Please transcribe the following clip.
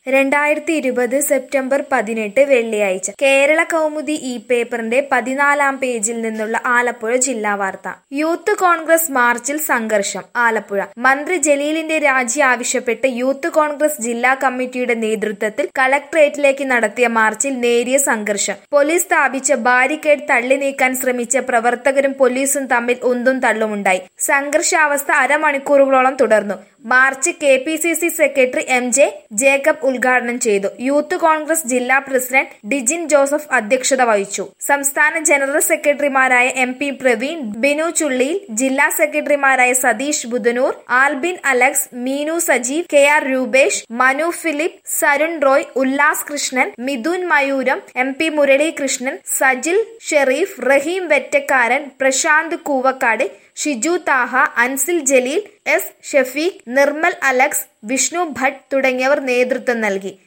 രണ്ടായിരത്തി ഇരുപത് സെപ്റ്റംബർ പതിനെട്ട് വെള്ളിയാഴ്ച കേരള കൗമുദി ഈ പേപ്പറിന്റെ പതിനാലാം പേജിൽ നിന്നുള്ള ആലപ്പുഴ ജില്ലാ വാർത്ത യൂത്ത് കോൺഗ്രസ് മാർച്ചിൽ സംഘർഷം ആലപ്പുഴ മന്ത്രി ജലീലിന്റെ രാജി ആവശ്യപ്പെട്ട് യൂത്ത് കോൺഗ്രസ് ജില്ലാ കമ്മിറ്റിയുടെ നേതൃത്വത്തിൽ കളക്ട്രേറ്റിലേക്ക് നടത്തിയ മാർച്ചിൽ നേരിയ സംഘർഷം പോലീസ് സ്ഥാപിച്ച ബാരിക്കേഡ് തള്ളി നീക്കാൻ ശ്രമിച്ച പ്രവർത്തകരും പോലീസും തമ്മിൽ ഉന്തും തള്ളുമുണ്ടായി സംഘർഷാവസ്ഥ അരമണിക്കൂറുകളോളം തുടർന്നു march K P C C secretary M J Jacob ഉദ്ഘാടനം ചെയ്തു യൂത്ത് കോൺഗ്രസ് ജില്ലാ പ്രസിഡന്റ് ഡിജിൻ ജോസഫ് അധ്യക്ഷത വഹിച്ചു സംസ്ഥാന ജനറൽ സെക്രട്ടറിമാരായ എം പി പ്രവീൺ ബിനു ചുള്ളിയിൽ ജില്ലാ സെക്രട്ടറിമാരായ Satheesh Budhanoor Albin Alex Meenu Sajeev K R Rupesh Manu Philip Sarun Roy Ullas Krishnan Mithun Mayooram M P Muraleekrishnan Sajil Shereef Raheem Vettakkaran Prasanth Koovakkad Shiju Thaha Ansil Jaleel S Shafeeq Nirmal Alex Vishnu Bhatt തുടങ്ങിയവർ നേതൃത്വം നൽകി